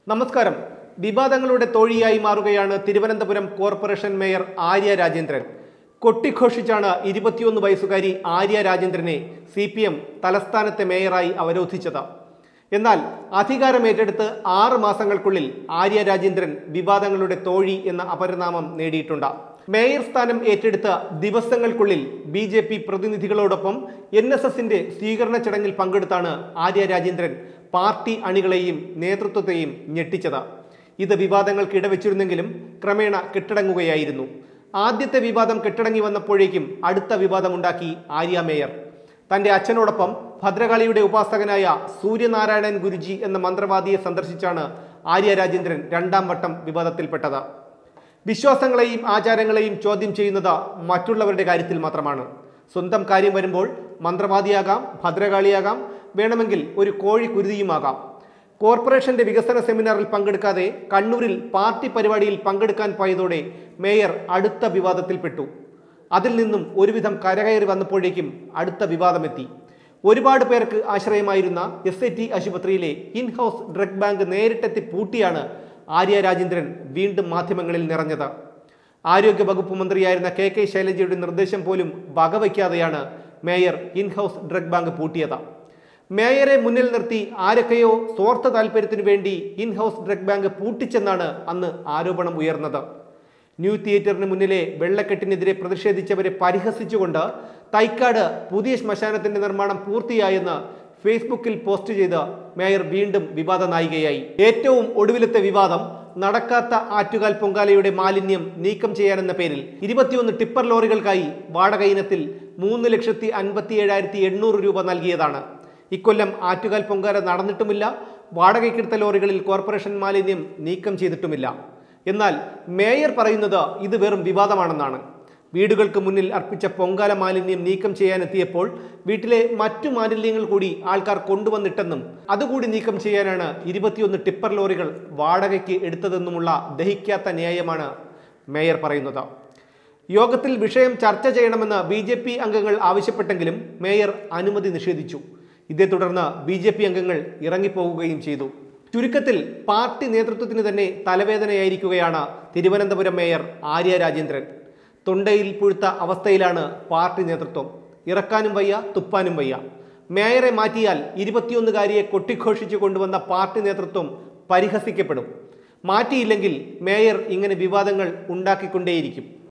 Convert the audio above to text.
നമസ്കാരം വിവാദങ്ങളുടെ തോഴിയായി മാറുകയാണ് തിരുവനന്തപുരം കോർപ്പറേഷൻ മേയർ ആര്യ രാജേന്ദ്രൻ കൊട്ടിഘോഷിച്ചാണ് ഇരുപത്തിയൊന്ന് വയസ്സുകാരി ആര്യ രാജേന്ദ്രനെ സി പി എം തലസ്ഥാനത്തെ മേയറായി അവരോധിച്ചത് എന്നാൽ അധികാരം ഏറ്റെടുത്ത് ആറ് മാസങ്ങൾക്കുള്ളിൽ ആര്യ രാജേന്ദ്രൻ വിവാദങ്ങളുടെ തോഴി എന്ന അപരനാമം നേടിയിട്ടുണ്ട് മേയർ സ്ഥാനം ഏറ്റെടുത്ത ദിവസങ്ങൾക്കുള്ളിൽ ബി ജെ പി പ്രതിനിധികളോടൊപ്പം എൻ എസ് എസിന്റെ സ്വീകരണ ചടങ്ങിൽ പങ്കെടുത്താണ് ആര്യ രാജേന്ദ്രൻ പാർട്ടി അണികളെയും നേതൃത്വത്തെയും ഞെട്ടിച്ചത് ഇത് വിവാദങ്ങൾക്ക് ഇടവെച്ചിരുന്നെങ്കിലും ക്രമേണ കെട്ടടങ്ങുകയായിരുന്നു ആദ്യത്തെ വിവാദം കെട്ടടങ്ങി വന്നപ്പോഴേക്കും അടുത്ത വിവാദമുണ്ടാക്കി ആര്യ മേയർ തന്റെ അച്ഛനോടൊപ്പം ഭദ്രകാളിയുടെ ഉപാസകനായ സൂര്യനാരായണൻ ഗുരുജി എന്ന മന്ത്രവാദിയെ സന്ദർശിച്ചാണ് ആര്യ രാജേന്ദ്രൻ രണ്ടാം വട്ടം വിവാദത്തിൽപ്പെട്ടത് വിശ്വാസങ്ങളെയും ആചാരങ്ങളെയും ചോദ്യം ചെയ്യുന്നത് മറ്റുള്ളവരുടെ കാര്യത്തിൽ മാത്രമാണ് സ്വന്തം കാര്യം വരുമ്പോൾ മന്ത്രവാദിയാകാം ഭദ്രകാളിയാകാം വേണമെങ്കിൽ ഒരു കോഴി കുരുതിയുമാകാം കോർപ്പറേഷന്റെ വികസന സെമിനാറിൽ പങ്കെടുക്കാതെ കണ്ണൂരിൽ പാർട്ടി പരിപാടിയിൽ പങ്കെടുക്കാൻ പോയതോടെ മേയർ അടുത്ത വിവാദത്തിൽപ്പെട്ടു അതിൽ നിന്നും ഒരുവിധം കരകയറി വന്നപ്പോഴേക്കും അടുത്ത വിവാദമെത്തി ഒരുപാട് പേർക്ക് ആശ്രയമായിരുന്ന എസ് ഐ ടി ആശുപത്രിയിലെ ഇൻ ഹൗസ് ഡ്രഗ് ബാങ്ക് നേരിട്ടെത്തി പൂട്ടിയാണ് ആര്യ രാജേന്ദ്രൻ വീണ്ടും മാധ്യമങ്ങളിൽ നിറഞ്ഞത് ആരോഗ്യ വകുപ്പ് മന്ത്രിയായിരുന്ന കെ കെ ശൈലജയുടെ നിർദ്ദേശം പോലും വകവയ്ക്കാതെയാണ് mayor in house drug bank പൂട്ടിയത് മേയറെ മുന്നിൽ നിർത്തി ആരൊക്കെയോ സ്വാർത്ഥ താല്പര്യത്തിനു വേണ്ടി ഇൻ ഹൗസ് ഡ്രഗ് ബാങ്ക് പൂട്ടിച്ചെന്നാണ് അന്ന് ആരോപണം ഉയർന്നത് ന്യൂ തിയേറ്ററിന് മുന്നിലെ വെള്ളക്കെട്ടിനെതിരെ പ്രതിഷേധിച്ചവരെ പരിഹസിച്ചുകൊണ്ട് തൈക്കാട് പുതിയ ശ്മശാനത്തിന്റെ നിർമ്മാണം പൂർത്തിയായെന്ന് ഫേസ്ബുക്കിൽ പോസ്റ്റ് ചെയ്ത് മേയർ വീണ്ടും വിവാദ നായികയായി ഏറ്റവും ഒടുവിലത്തെ വിവാദം നടക്കാത്ത ആറ്റുകാൽ പൊങ്കാലയുടെ മാലിന്യം നീക്കം ചെയ്യാനെന്ന പേരിൽ ഇരുപത്തിയൊന്ന് ടിപ്പർ ലോറികൾക്കായി വാടക ഇനത്തിൽ മൂന്ന് ലക്ഷത്തി അൻപത്തി ഏഴായിരത്തി എണ്ണൂറ് രൂപ നൽകിയതാണ് ഇക്കൊല്ലം ആറ്റുകാൽ പൊങ്കാല നടന്നിട്ടുമില്ല വാടകയ്ക്കെടുത്ത ലോറികളിൽ കോർപ്പറേഷൻ മാലിന്യം നീക്കം ചെയ്തിട്ടുമില്ല എന്നാൽ മേയർ പറയുന്നത് ഇത് വെറും വിവാദമാണെന്നാണ് വീടുകൾക്ക് മുന്നിൽ അർപ്പിച്ച പൊങ്കാല മാലിന്യം നീക്കം ചെയ്യാനെത്തിയപ്പോൾ വീട്ടിലെ മറ്റു മാലിന്യങ്ങൾ കൂടി ആൾക്കാർ കൊണ്ടുവന്നിട്ടെന്നും അതുകൂടി നീക്കം ചെയ്യാനാണ് ഇരുപത്തിയൊന്ന് ടിപ്പർ ലോറികൾ വാടകയ്ക്ക് എടുത്തതെന്നുമുള്ള ദഹിക്കാത്ത ന്യായമാണ് മേയർ പറയുന്നത് യോഗത്തിൽ വിഷയം ചർച്ച ചെയ്യണമെന്ന് ബി ജെ പി അംഗങ്ങൾ ആവശ്യപ്പെട്ടെങ്കിലും മേയർ അനുമതി നിഷേധിച്ചു ഇതേ തുടർന്ന് ബി ജെ പി അംഗങ്ങൾ ഇറങ്ങിപ്പോവുകയും ചെയ്തു ചുരുക്കത്തിൽ പാർട്ടി നേതൃത്വത്തിന് തന്നെ തലവേദനയായിരിക്കുകയാണ് തിരുവനന്തപുരം മേയർ ആര്യ രാജേന്ദ്രൻ തൊണ്ടയിൽ പുഴുത്ത അവസ്ഥയിലാണ് പാർട്ടി നേതൃത്വം ഇറക്കാനും വയ്യ തുപ്പാനും വയ്യ മേയറെ മാറ്റിയാൽ ഇരുപത്തിയൊന്നുകാരിയെ കൊട്ടിഘോഷിച്ചു കൊണ്ടുവന്ന പാർട്ടി നേതൃത്വം പരിഹസിക്കപ്പെടും മാറ്റിയില്ലെങ്കിൽ മേയർ ഇങ്ങനെ വിവാദങ്ങൾ ഉണ്ടാക്കിക്കൊണ്ടേയിരിക്കും